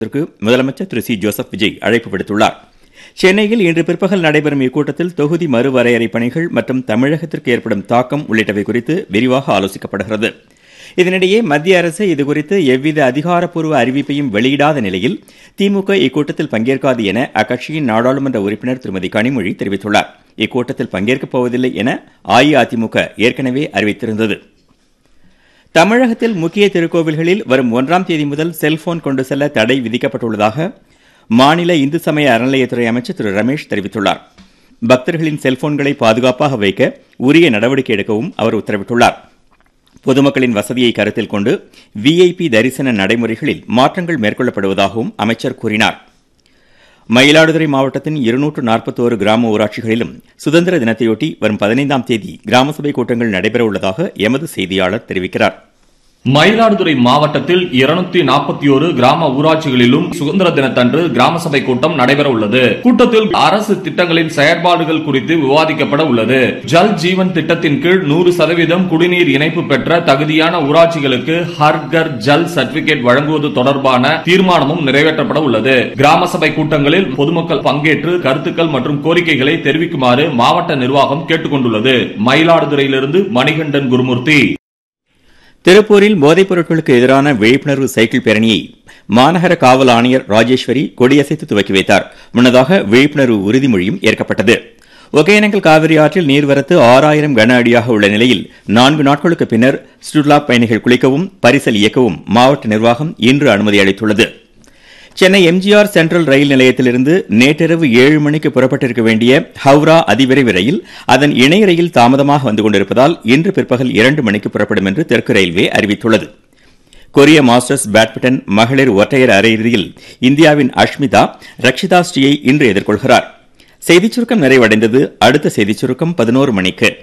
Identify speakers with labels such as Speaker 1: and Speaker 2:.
Speaker 1: இதற்கு முதலமைச்சர் திரு C Joseph Vijay அழைப்பு விடுத்துள்ளார் சென்னையில் இன்று பிற்பகல் நடைபெறும் இக்கூட்டத்தில் தொகுதி மறுவரையறை பணிகள் மற்றும் தமிழகத்திற்கு ஏற்படும் தாக்கம் உள்ளிட்டவை குறித்து விரிவாக ஆலோசிக்கப்படுகிறது இதனிடையே மத்திய அரசு இதுகுறித்து எவ்வித அதிகாரப்பூர்வ அறிவிப்பையும் வெளியிடாத நிலையில் திமுக இக்கூட்டத்தில் பங்கேற்காது என அக்கட்சியின் நாடாளுமன்ற உறுப்பினர் திருமதி கனிமொழி தெரிவித்துள்ளார் இக்கூட்டத்தில் பங்கேற்கப் போவதில்லை என அஇஅதிமுக ஏற்கனவே அறிவித்திருந்தது தமிழகத்தில் முக்கிய திருக்கோவில்களில் வரும் ஒன்றாம் தேதி முதல் செல்போன் கொண்டு செல்ல தடை விதிக்கப்பட்டுள்ளதாக மாநில இந்து சமய அறநிலையத்துறை அமைச்சர் திரு ரமேஷ் தெரிவித்துள்ளார் பக்தர்களின் செல்போன்களை பாதுகாப்பாக வைக்க உரிய நடவடிக்கை எடுக்கவும் அவர் உத்தரவிட்டுள்ளார் பொதுமக்களின் வசதியை கருத்தில் கொண்டு விஐபி தரிசன நடைமுறைகளில் மாற்றங்கள் மேற்கொள்ளப்படுவதாகவும் அமைச்சர் கூறினார் மயிலாடுதுறை மாவட்டத்தின் இருநூற்று நாற்பத்தோரு கிராம ஊராட்சிகளிலும் சுதந்திர தினத்தையொட்டி வரும் பதினைந்தாம் தேதி கிராம சபை கூட்டங்கள் நடைபெற உள்ளதாக எமது செய்தியாளர் தெரிவிக்கிறார்
Speaker 2: மயிலாடுதுறை மாவட்டத்தில் இருநூத்தி நாற்பத்தி ஒரு கிராம ஊராட்சிகளிலும் சுதந்திர தினத்தன்று கிராம சபை கூட்டம் நடைபெற உள்ளது கூட்டத்தில் அரசு திட்டங்களின் செயற்பாடுகள் குறித்து விவாதிக்கப்பட உள்ளது ஜல் ஜீவன் திட்டத்தின் கீழ் நூறு சதவீதம் குடிநீர் இணைப்பு பெற்ற தகுதியான ஊராட்சிகளுக்கு ஹர்கர் ஜல் சர்டிபிகேட் வழங்குவது தொடர்பான தீர்மானமும் நிறைவேற்றப்பட உள்ளது கிராம சபை கூட்டங்களில் பொதுமக்கள் பங்கேற்று கருத்துக்கள் மற்றும் கோரிக்கைகளை தெரிவிக்குமாறு மாவட்ட நிர்வாகம் கேட்டுக் கொண்டுள்ளது மயிலாடுதுறையிலிருந்து மணிகண்டன் குருமூர்த்தி
Speaker 1: திருப்பூரில் போதைப் பொருட்களுக்கு எதிரான விழிப்புணர்வு சைக்கிள் பேரணியை மாநகர காவல் ஆணையர் ராஜேஸ்வரி கொடியசைத்து துவக்கி வைத்தார் முன்னதாக விழிப்புணர்வு உறுதிமொழியும் ஏற்கப்பட்டது ஒகேனக்கல் காவிரி ஆற்றில் நீர்வரத்து ஆறாயிரம் கன அடியாக உள்ள நிலையில் நான்கு நாட்களுக்கு பின்னர் சுற்றுலா பயணிகள் குளிக்கவும் பரிசல் இயக்கவும் மாவட்ட நிர்வாகம் இன்று அனுமதி அளித்துள்ளது சென்னை எம்ஜிஆர் சென்ட்ரல் ரயில் நிலையத்திலிருந்து நேற்றிரவு ஏழு மணிக்கு புறப்பட்டிருக்க வேண்டிய ஹவுரா அதிவிரைவு ரயில் அதன் இணைய ரயில் தாமதமாக வந்து கொண்டிருப்பதால் இன்று பிற்பகல் இரண்டு மணிக்கு புறப்படும் என்று தெற்கு ரயில்வே அறிவித்துள்ளது கொரிய மாஸ்டர்ஸ் பேட்மிண்டன் மகளிர் ஒற்றையர் அரையிறுதியில் இந்தியாவின் அஷ்மிதா ரக்ஷிதா ஸ்ரீயை இன்று எதிர்கொள்கிறார் செய்திச் சுருக்கம் நிறைவடைந்தது அடுத்த செய்திச் சுருக்கம் பதினோரு மணிக்கு